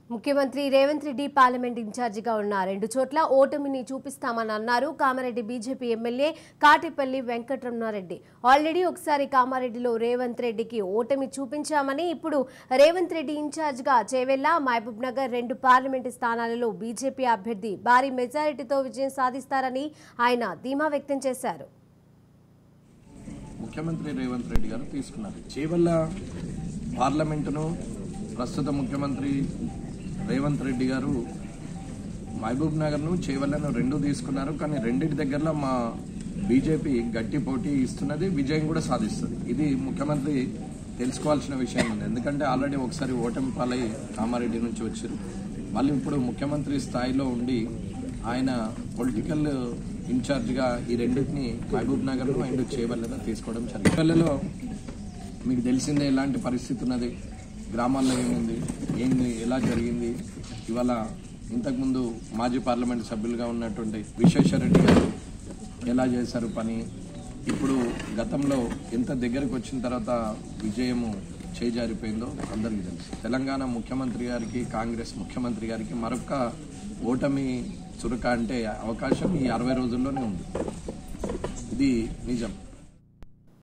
ముఖ్యమంత్రి రేవంత్ రెడ్డి పార్లమెంట్ ఇన్ఛార్జిగా ఉన్న రెండు చోట్ల ఓటమిని చూపిస్తామని అన్నారు Kamareddy BJP MLA Katipalli Venkataramanareddy already ఒకసారి కామారెడ్డిలో రేవంత్ రెడ్డికి ఓటమి చూపించామని ఇప్పుడు రేవంత్ రెడ్డి ఇన్ఛార్జిగా చేవెళ్ల మహబూబ్ నగర్ రెండు పార్లమెంటు స్థానాలలో బీజేపీ అభ్యర్థి భారీ మెజారిటీతో విజయం సాధిస్తారని ఆయన ధీమా వ్యక్తం చేశారు ముఖ్యమంత్రి రేవంత్ రెడ్డి గారు తీసుకున్నారు చేవల్ల పార్లమెంటును ప్రస్తుత ముఖ్యమంత్రి రేవంత్ రెడ్డి గారు మహబూబ్ నగర్ను చేవల్లను రెండు తీసుకున్నారు కానీ రెండింటి దగ్గరలో మా బీజేపీ గట్టి పోటీ ఇస్తున్నది విజయం కూడా సాధిస్తుంది ఇది ముఖ్యమంత్రి తెలుసుకోవాల్సిన విషయం ఉంది ఎందుకంటే ఆల్రెడీ ఒకసారి ఓటమి పాలై కామారెడ్డి నుంచి వచ్చారు మళ్ళీ ఇప్పుడు ముఖ్యమంత్రి స్థాయిలో ఉండి ఆయన పొలిటికల్ ఇన్ఛార్జిగా ఈ రెండింటిని మహబూబ్ నగర్ అండ్ చేవల్లలో తీసుకోవడం జరిగింది చేవల్లలో మీకు తెలిసిందే ఎలాంటి పరిస్థితి ఉన్నది గ్రామాల్లో ఏముంది ఏంది ఎలా జరిగింది ఇవాళ ఇంతకుముందు మాజీ పార్లమెంట్ సభ్యులుగా ఉన్నటువంటి విశ్వేశ్వరరెడ్డి గారు ఎలా చేశారు పని ఇప్పుడు గతంలో ఎంత దగ్గరకు వచ్చిన తర్వాత విజయము చేజారిపోయిందో అందరికీ తెలుసు తెలంగాణ ముఖ్యమంత్రి గారికి కాంగ్రెస్ ముఖ్యమంత్రి గారికి మరొక ఓటమి చురక అంటే అవకాశం ఈ అరవై రోజుల్లోనే ఉంది ఇది నిజం